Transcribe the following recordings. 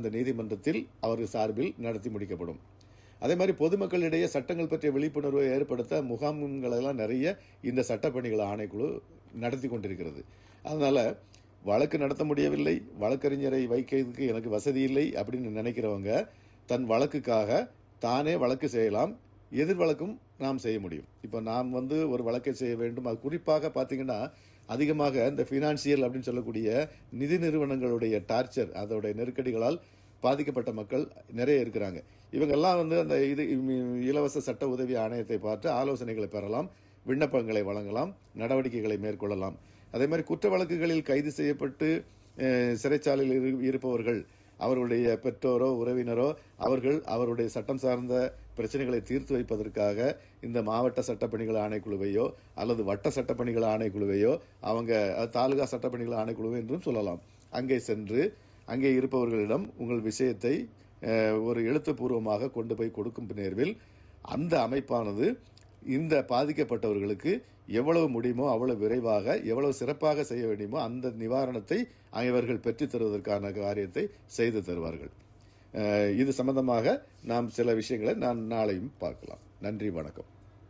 அந்த நீதிமன்றத்தில் அவர் சார்பில் நடத்தி முடிக்கப்படும் அதே மாதிரி பொதுமக்களிடையே சட்டங்கள் பற்றிய விழிப்புணர்வை ஏற்படுத்த முகாம்களெல்லாம் நிறைய இந்த சட்டப்பணிகள் ஆணைக்குழு நடத்தி கொண்டிருக்கிறது அதனால வழக்கு நடத்த முடியவில்லை வழக்கறிஞரை வைக்கிறதுக்கு எனக்கு வசதி இல்லை அப்படின்னு நினைக்கிறவங்க தன் வழக்குக்காக தானே வழக்கு செய்யலாம் எதிர் வழக்கும் நாம் செய்ய முடியும் இப்போ நாம் வந்து ஒரு வழக்கை செய்ய வேண்டும் அது குறிப்பாக பார்த்தீங்கன்னா அதிகமாக இந்த ஃபினான்சியல் அப்படின்னு சொல்லக்கூடிய நிதி நிறுவனங்களுடைய டார்ச்சர் அதோடைய நெருக்கடிகளால் பாதிக்கப்பட்ட மக்கள் நிறைய இருக்கிறாங்க இவங்கெல்லாம் வந்து அந்த இது இலவச சட்ட உதவி ஆணையத்தை பார்த்து ஆலோசனைகளை பெறலாம் விண்ணப்பங்களை வழங்கலாம் நடவடிக்கைகளை மேற்கொள்ளலாம் அதே மாதிரி குற்ற வழக்குகளில் கைது செய்யப்பட்டு அஹ், சிறைச்சாலையில் இரு- இருப்பவர்கள் அவர்களுடைய பெற்றோரோ உறவினரோ அவர்கள் அவருடைய சட்டம் சார்ந்த பிரச்சனைகளை தீர்த்து வைப்பதற்காக இந்த மாவட்ட சட்டப்பணிகள் ஆணைக்குழுவையோ அல்லது வட்ட சட்டப்பணிகள் ஆணைக்குழுவையோ அவங்க அஹ், தாலுகா சட்டப்பணிகள் ஆணைக்குழு என்றும் சொல்லலாம் அங்கே சென்று அங்கே இருப்பவர்களிடம் உங்கள் விஷயத்தை அஹ், ஒரு எழுத்துப்பூர்வமாக கொண்டு போய் கொடுக்கும் நேர்வில் அந்த அமைப்பானது இந்த பாதிக்கப்பட்டவர்களுக்கு எவ்வளவு முடியுமோ அவ்வளவு விரைவாக எவ்வளவு சிறப்பாக செய்ய வேண்டுமோ அந்த நிவாரணத்தை இவர்கள் பெற்றுத் தருவதற்கான காரியத்தை செய்து தருவார்கள் அஹ், இது சம்பந்தமாக நாம் சில விஷயங்களை நான் நாளையும் பார்க்கலாம் நன்றி வணக்கம்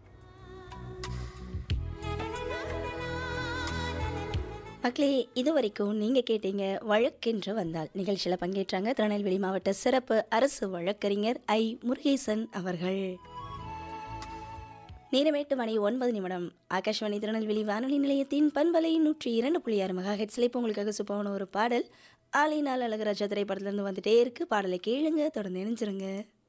மக்களே இதுவரைக்கும் நீங்க கேட்டீங்க வழக்கென்று வந்தால் நிகழ்ச்சியில் பங்கேற்றாங்க திருநெல்வேலி மாவட்ட சிறப்பு அரசு வழக்கறிஞர் ஐ முருகேசன் அவர்கள் நேரமேட்டு மணி ஒன்பது நிமிடம் ஆகாஷ்வாணி திருநெல்வேலி வானொலி நிலையத்தின் பண்பலை நூற்றி இரண்டு புள்ளி ஆறு மெகா ஹெட்ஸ்ல இப்போ உங்களுக்காக சுப்பான ஒரு பாடல் ஆலை நாள் அழகராஜா திரைப்படத்துல இருந்து வந்துட்டே இருக்கு பாடலை கேளுங்க தொடர்ந்து இணைஞ்சிருங்க